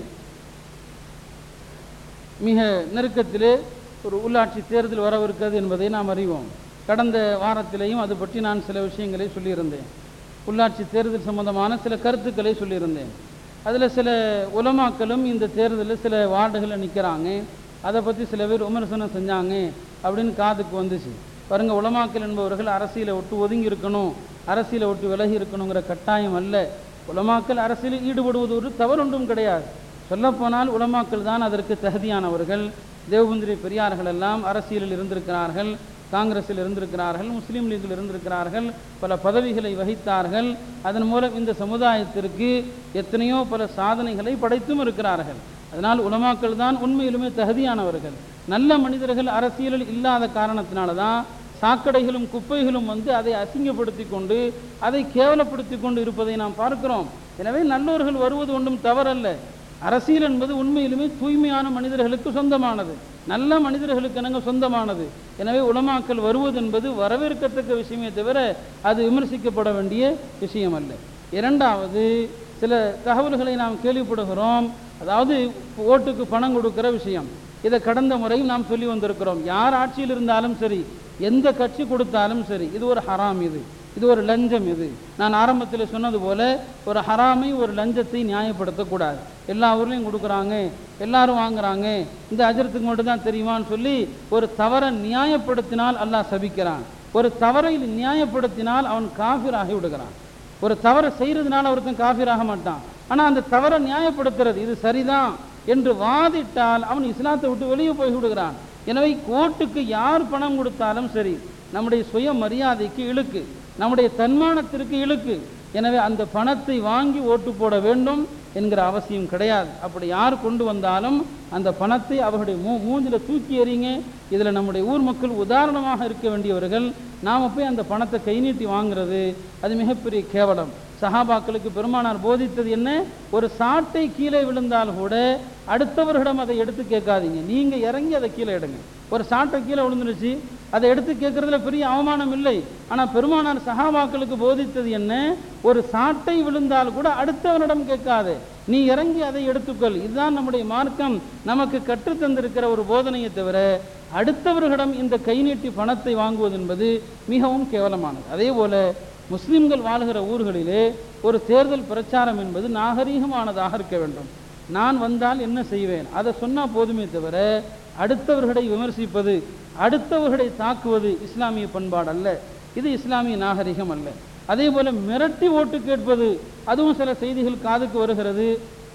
மிக நெருக்கத்திலே ஒரு உள்ளாட்சி தேர்தல் வரவிருக்கிறது என்பதை நாம் அறிவோம் கடந்த வாரத்திலேயும் அது பற்றி நான் சில விஷயங்களை சொல்லியிருந்தேன் உள்ளாட்சி தேர்தல் சம்பந்தமான சில கருத்துக்களை சொல்லியிருந்தேன் அதில் சில உலமாக்களும் இந்த தேர்தலில் சில வார்டுகளில் நிற்கிறாங்க அதை பற்றி சில பேர் விமர்சனம் செஞ்சாங்க அப்படின்னு காதுக்கு வந்துச்சு பாருங்க உலமாக்கல் என்பவர்கள் அரசியலை விட்டு ஒதுங்கி இருக்கணும் அரசியலை விட்டு விலகி இருக்கணுங்கிற கட்டாயம் அல்ல உலமாக்கல் அரசியலில் ஈடுபடுவது ஒரு தவறொன்றும் கிடையாது சொல்லப்போனால் உலமாக்கள் தான் அதற்கு தகுதியானவர்கள் தேவபந்திரி பெரியார்கள் எல்லாம் அரசியலில் இருந்திருக்கிறார்கள் காங்கிரஸில் இருந்திருக்கிறார்கள் முஸ்லீம் லீக்கில் இருந்திருக்கிறார்கள் பல பதவிகளை வகித்தார்கள் அதன் மூலம் இந்த சமுதாயத்திற்கு எத்தனையோ பல சாதனைகளை படைத்தும் இருக்கிறார்கள் அதனால் உலமாக்கள் தான் உண்மையிலுமே தகுதியானவர்கள் நல்ல மனிதர்கள் அரசியலில் இல்லாத காரணத்தினால தான் சாக்கடைகளும் குப்பைகளும் வந்து அதை அசிங்கப்படுத்தி கொண்டு அதை கேவலப்படுத்தி கொண்டு இருப்பதை நாம் பார்க்கிறோம் எனவே நல்லோர்கள் வருவது ஒன்றும் தவறல்ல அரசியல் என்பது உண்மையிலுமே தூய்மையான மனிதர்களுக்கு சொந்தமானது நல்ல மனிதர்களுக்கு என்னங்க சொந்தமானது எனவே உலமாக்கல் வருவது என்பது வரவேற்கத்தக்க விஷயமே தவிர அது விமர்சிக்கப்பட வேண்டிய விஷயம் அல்ல இரண்டாவது சில தகவல்களை நாம் கேள்விப்படுகிறோம் அதாவது ஓட்டுக்கு பணம் கொடுக்கிற விஷயம் இதை கடந்த முறையும் நாம் சொல்லி வந்திருக்கிறோம் யார் ஆட்சியில் இருந்தாலும் சரி எந்த கட்சி கொடுத்தாலும் சரி இது ஒரு ஹராம் இது இது ஒரு லஞ்சம் இது நான் ஆரம்பத்தில் சொன்னது போல ஒரு ஹராமை ஒரு லஞ்சத்தை நியாயப்படுத்தக்கூடாது எல்லா ஊர்லேயும் கொடுக்குறாங்க எல்லாரும் வாங்குறாங்க இந்த அஜரத்துக்கு மட்டும் தான் தெரியுமான்னு சொல்லி ஒரு தவறை நியாயப்படுத்தினால் அல்லாஹ் சபிக்கிறான் ஒரு தவறை நியாயப்படுத்தினால் அவன் காஃபிர் ஆகி விடுகிறான் ஒரு தவறை செய்கிறதுனால ஒருத்தன் காஃபிர் ஆக மாட்டான் ஆனால் அந்த தவறை நியாயப்படுத்துறது இது சரிதான் என்று வாதிட்டால் அவன் இஸ்லாத்தை விட்டு வெளியே போய் விடுகிறான் எனவே கோட்டுக்கு யார் பணம் கொடுத்தாலும் சரி நம்முடைய சுய மரியாதைக்கு இழுக்கு நம்முடைய தன்மானத்திற்கு இழுக்கு எனவே அந்த பணத்தை வாங்கி ஓட்டு போட வேண்டும் என்கிற அவசியம் கிடையாது அப்படி யார் கொண்டு வந்தாலும் அந்த பணத்தை அவர்களுடைய மூ மூஞ்சில் தூக்கி எறிங்க இதில் நம்முடைய ஊர் மக்கள் உதாரணமாக இருக்க வேண்டியவர்கள் நாம் போய் அந்த பணத்தை கை நீட்டி வாங்குறது அது மிகப்பெரிய கேவலம் சஹாபாக்களுக்கு பெருமானார் போதித்தது என்ன ஒரு சாட்டை கீழே விழுந்தால் கூட அடுத்தவர்களிடம் அதை எடுத்து கேட்காதீங்க நீங்கள் இறங்கி அதை கீழே எடுங்க ஒரு சாட்டை கீழே விழுந்துருச்சு அதை எடுத்து கேட்கறதுல பெரிய அவமானம் இல்லை ஆனால் பெருமானார் சஹாபாக்களுக்கு போதித்தது என்ன ஒரு சாட்டை விழுந்தால் கூட அடுத்தவனிடம் கேட்காதே நீ இறங்கி அதை எடுத்துக்கொள் இதுதான் நம்முடைய மார்க்கம் நமக்கு கற்றுத்தந்திருக்கிற ஒரு போதனையை தவிர அடுத்தவர்களிடம் இந்த கை நீட்டி பணத்தை வாங்குவது என்பது மிகவும் கேவலமானது அதே போல முஸ்லிம்கள் வாழ்கிற ஊர்களிலே ஒரு தேர்தல் பிரச்சாரம் என்பது நாகரீகமானதாக இருக்க வேண்டும் நான் வந்தால் என்ன செய்வேன் அதை சொன்னால் போதுமே தவிர அடுத்தவர்களை விமர்சிப்பது அடுத்தவர்களை தாக்குவது இஸ்லாமிய பண்பாடு அல்ல இது இஸ்லாமிய நாகரிகம் அல்ல அதே போல மிரட்டி ஓட்டு கேட்பது அதுவும் சில செய்திகள் காதுக்கு வருகிறது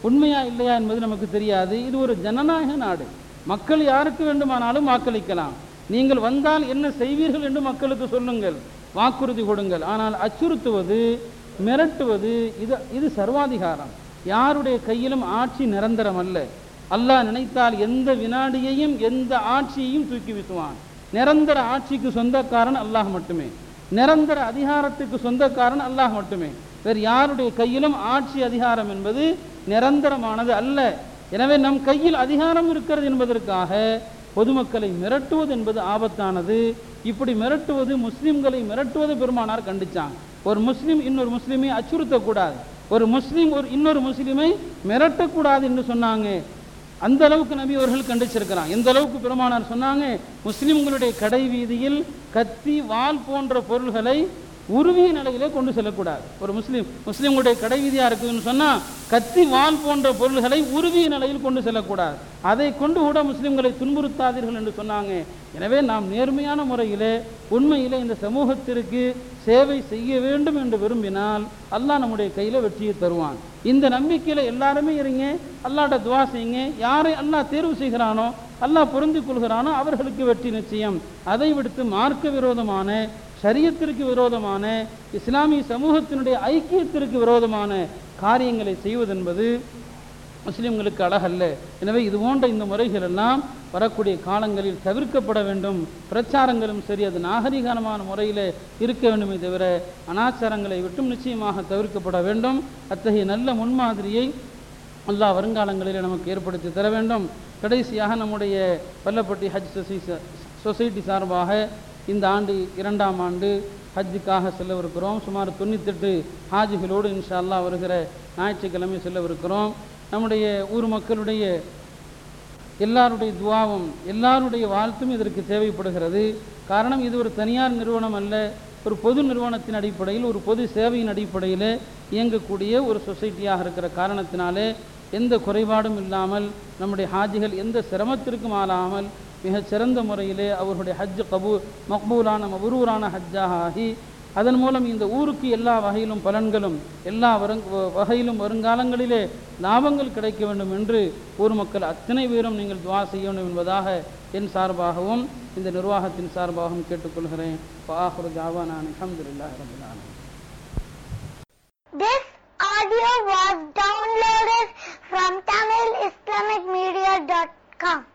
உண்மையா இல்லையா என்பது நமக்கு தெரியாது இது ஒரு ஜனநாயக நாடு மக்கள் யாருக்கு வேண்டுமானாலும் வாக்களிக்கலாம் நீங்கள் வந்தால் என்ன செய்வீர்கள் என்று மக்களுக்கு சொல்லுங்கள் வாக்குறுதி கொடுங்கள் ஆனால் அச்சுறுத்துவது மிரட்டுவது இது இது சர்வாதிகாரம் யாருடைய கையிலும் ஆட்சி நிரந்தரம் அல்ல அல்லாஹ் நினைத்தால் எந்த வினாடியையும் எந்த ஆட்சியையும் தூக்கி வீசுவான் நிரந்தர ஆட்சிக்கு சொந்தக்காரன் அல்லாஹ் மட்டுமே நிரந்தர அதிகாரத்துக்கு சொந்தக்காரன் அல்லாஹ் மட்டுமே வேறு யாருடைய கையிலும் ஆட்சி அதிகாரம் என்பது நிரந்தரமானது அல்ல எனவே நம் கையில் அதிகாரம் இருக்கிறது என்பதற்காக பொதுமக்களை மிரட்டுவது என்பது ஆபத்தானது இப்படி மிரட்டுவது முஸ்லிம்களை மிரட்டுவது பெருமானார் கண்டிச்சாங்க ஒரு முஸ்லிம் இன்னொரு முஸ்லிமை அச்சுறுத்தக்கூடாது ஒரு முஸ்லிம் ஒரு இன்னொரு முஸ்லிமை மிரட்டக்கூடாது என்று சொன்னாங்க அந்த அளவுக்கு நபி அவர்கள் கண்டிச்சிருக்கிறாங்க எந்த அளவுக்கு பெருமானார் சொன்னாங்க முஸ்லிம்களுடைய கடை வீதியில் கத்தி வாள் போன்ற பொருள்களை உருவிய நிலையிலே கொண்டு செல்லக்கூடாது ஒரு முஸ்லீம் முஸ்லீம்களுடைய கடை வீதியாக இருக்குதுன்னு சொன்னால் கத்தி வாள் போன்ற பொருள்களை உருவிய நிலையில் கொண்டு செல்லக்கூடாது அதை கொண்டு கூட முஸ்லீம்களை துன்புறுத்தாதீர்கள் என்று சொன்னாங்க எனவே நாம் நேர்மையான முறையிலே உண்மையிலே இந்த சமூகத்திற்கு சேவை செய்ய வேண்டும் என்று விரும்பினால் அல்லாஹ் நம்முடைய கையில் வெற்றியை தருவான் இந்த நம்பிக்கையில் எல்லாருமே இருங்க அல்லாட்ட துவா செய்யுங்க யாரை அல்லாஹ் தேர்வு செய்கிறானோ அல்லாஹ் பொருந்தி கொள்கிறானோ அவர்களுக்கு வெற்றி நிச்சயம் அதை விடுத்து மார்க்க விரோதமான சரியத்திற்கு விரோதமான இஸ்லாமிய சமூகத்தினுடைய ஐக்கியத்திற்கு விரோதமான காரியங்களை செய்வதென்பது முஸ்லிம்களுக்கு அழகல்ல எனவே இது போன்ற இந்த முறைகள் எல்லாம் வரக்கூடிய காலங்களில் தவிர்க்கப்பட வேண்டும் பிரச்சாரங்களும் சரி அது நாகரிகமான முறையில் இருக்க வேண்டுமே தவிர அனாச்சாரங்களை விட்டும் நிச்சயமாக தவிர்க்கப்பட வேண்டும் அத்தகைய நல்ல முன்மாதிரியை அல்லாஹ் வருங்காலங்களில் நமக்கு ஏற்படுத்தி தர வேண்டும் கடைசியாக நம்முடைய பள்ளப்பட்டி ஹஜ் சொசை சொசைட்டி சார்பாக இந்த ஆண்டு இரண்டாம் ஆண்டு ஹஜ்ஜுக்காக செல்லவிருக்கிறோம் சுமார் தொண்ணூத்தெட்டு ஹாஜிகளோடு இன்ஷா அல்லாஹ் வருகிற ஞாயிற்றுக்கிழமை செல்லவிருக்கிறோம் நம்முடைய ஊர் மக்களுடைய எல்லாருடைய துவாவும் எல்லாருடைய வாழ்த்தும் இதற்கு தேவைப்படுகிறது காரணம் இது ஒரு தனியார் நிறுவனம் அல்ல ஒரு பொது நிறுவனத்தின் அடிப்படையில் ஒரு பொது சேவையின் அடிப்படையில் இயங்கக்கூடிய ஒரு சொசைட்டியாக இருக்கிற காரணத்தினாலே எந்த குறைபாடும் இல்லாமல் நம்முடைய ஹாஜிகள் எந்த சிரமத்திற்கும் ஆளாமல் மிகச் சிறந்த முறையிலே அவர்களுடைய ஹஜ் கபூ மக்பூலான மபுரூரான ஹஜ்ஜாக ஆகி அதன் மூலம் இந்த ஊருக்கு எல்லா வகையிலும் பலன்களும் எல்லா வருங் வகையிலும் வருங்காலங்களிலே லாபங்கள் கிடைக்க வேண்டும் என்று ஊர் மக்கள் அத்தனை பேரும் நீங்கள் துவா செய்ய வேண்டும் என்பதாக என் சார்பாகவும் இந்த நிர்வாகத்தின் சார்பாகவும் கேட்டுக்கொள்கிறேன் பாஹுரு ஜாவானான் அஹமதுல்லாஹ் ரபில் ஆலமீன் This audio was downloaded from TamilIslamicMedia.com.